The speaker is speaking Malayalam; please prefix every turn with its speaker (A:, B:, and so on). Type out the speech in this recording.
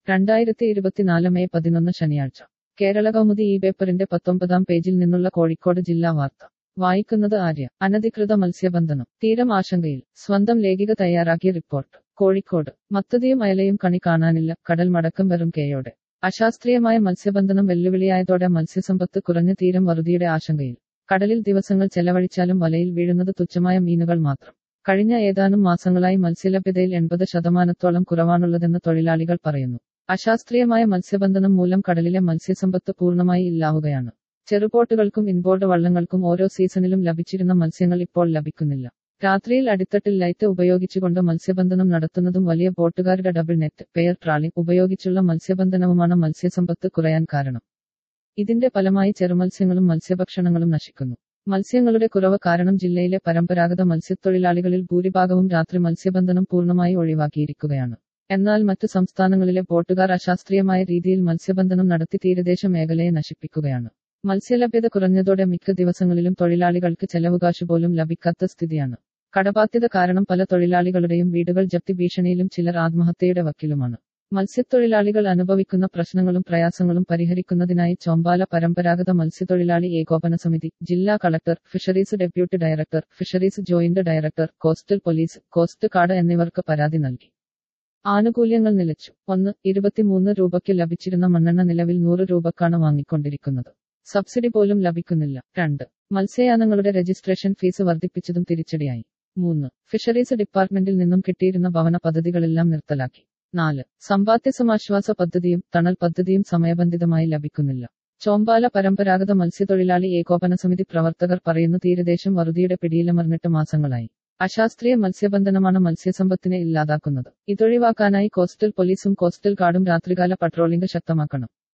A: രണ്ടായിരത്തി ഇരുപത്തിനാല് മെയ് പതിനൊന്ന് ശനിയാഴ്ച കേരള കൗമുദി ഈ പേപ്പറിന്റെ പത്തൊമ്പതാം പേജിൽ നിന്നുള്ള കോഴിക്കോട് ജില്ലാ വാർത്ത വായിക്കുന്നത് ആര്യ അനധികൃത മത്സ്യബന്ധനം തീരം ആശങ്കയിൽ സ്വന്തം ലേഖിക തയ്യാറാക്കിയ റിപ്പോർട്ട് കോഴിക്കോട് മത്തതിയും അയലയും കണി കാണാനില്ല കടൽ മടക്കം വെറും കേയോടെ അശാസ്ത്രീയമായ മത്സ്യബന്ധനം വെല്ലുവിളിയായതോടെ മത്സ്യസമ്പത്ത് കുറഞ്ഞ തീരം വറുതിയുടെ ആശങ്കയിൽ കടലിൽ ദിവസങ്ങൾ ചെലവഴിച്ചാലും വലയിൽ വീഴുന്നത് തുച്ഛമായ മീനുകൾ മാത്രം കഴിഞ്ഞ ഏതാനും മാസങ്ങളായി മത്സ്യലഭ്യതയിൽ എൺപത് ശതമാനത്തോളം കുറവാണുള്ളതെന്ന് തൊഴിലാളികൾ പറയുന്നു അശാസ്ത്രീയമായ മത്സ്യബന്ധനം മൂലം കടലിലെ മത്സ്യസമ്പത്ത് പൂർണ്ണമായി ഇല്ലാവുകയാണ് ചെറുബോട്ടുകൾക്കും ഇൻബോർഡ് വള്ളങ്ങൾക്കും ഓരോ സീസണിലും ലഭിച്ചിരുന്ന മത്സ്യങ്ങൾ ഇപ്പോൾ ലഭിക്കുന്നില്ല രാത്രിയിൽ അടിത്തട്ടിൽ ലൈറ്റ് ഉപയോഗിച്ചുകൊണ്ട് മത്സ്യബന്ധനം നടത്തുന്നതും വലിയ ബോട്ടുകാരുടെ ഡബിൾ നെറ്റ് പെയർ ട്രാളിംഗ് ഉപയോഗിച്ചുള്ള മത്സ്യബന്ധനവുമാണ് മത്സ്യസമ്പത്ത് കുറയാൻ കാരണം ഇതിന്റെ ഫലമായി ചെറുമത്സ്യങ്ങളും മത്സ്യഭക്ഷണങ്ങളും നശിക്കുന്നു മത്സ്യങ്ങളുടെ കുറവ് കാരണം ജില്ലയിലെ പരമ്പരാഗത മത്സ്യത്തൊഴിലാളികളിൽ ഭൂരിഭാഗവും രാത്രി മത്സ്യബന്ധനം പൂർണ്ണമായി ഒഴിവാക്കിയിരിക്കുകയാണ് എന്നാൽ മറ്റു സംസ്ഥാനങ്ങളിലെ ബോട്ടുകാർ അശാസ്ത്രീയമായ രീതിയിൽ മത്സ്യബന്ധനം നടത്തി തീരദേശ മേഖലയെ നശിപ്പിക്കുകയാണ് മത്സ്യലഭ്യത കുറഞ്ഞതോടെ മിക്ക ദിവസങ്ങളിലും തൊഴിലാളികൾക്ക് ചെലവുകാശ് പോലും ലഭിക്കാത്ത സ്ഥിതിയാണ് കടബാധ്യത കാരണം പല തൊഴിലാളികളുടെയും വീടുകൾ ജപ്തി ഭീഷണിയിലും ചിലർ ആത്മഹത്യയുടെ വക്കിലുമാണ് മത്സ്യത്തൊഴിലാളികൾ അനുഭവിക്കുന്ന പ്രശ്നങ്ങളും പ്രയാസങ്ങളും പരിഹരിക്കുന്നതിനായി ചോമ്പാല പരമ്പരാഗത മത്സ്യത്തൊഴിലാളി ഏകോപന സമിതി ജില്ലാ collector fisheries deputy director fisheries joint director coastal police coast guard എന്നിവർക്ക് പരാതി നൽകി ആനുകൂല്യങ്ങൾ നിലച്ചു ഒന്ന് ഇരുപത്തിമൂന്ന് രൂപയ്ക്ക് ലഭിച്ചിരുന്ന മണ്ണെണ്ണ നിലവിൽ നൂറ് രൂപക്കാണ് വാങ്ങിക്കൊണ്ടിരിക്കുന്നത് സബ്സിഡി പോലും ലഭിക്കുന്നില്ല രണ്ട് മത്സ്യയാനങ്ങളുടെ രജിസ്ട്രേഷൻ ഫീസ് വർദ്ധിപ്പിച്ചതും തിരിച്ചടിയായി മൂന്ന് ഫിഷറീസ് ഡിപ്പാർട്ട്മെന്റിൽ നിന്നും കിട്ടിയിരുന്ന ഭവന പദ്ധതികളെല്ലാം നിർത്തലാക്കി നാല് സമ്പാദ്യ സമാശ്വാസ പദ്ധതിയും തണൽ പദ്ധതിയും സമയബന്ധിതമായി ലഭിക്കുന്നില്ല ചോമ്പാല പരമ്പരാഗത മത്സ്യത്തൊഴിലാളി ഏകോപന സമിതി പ്രവർത്തകർ പറയുന്നു തീരദേശം വറുതിയുടെ പിടിയിലമർന്നിട്ട് മാസങ്ങളായി അശാസ്ത്രീയ മത്സ്യബന്ധനമാണ് മത്സ്യസമ്പത്തിനെ ഇല്ലാതാക്കുന്നത് ഇതൊഴിവാക്കാനായി കോസ്റ്റൽ പോലീസും കോസ്റ്റൽ ഗാർഡും രാത്രികാല പട്രോളിംഗ് ശക്തമാക്കണം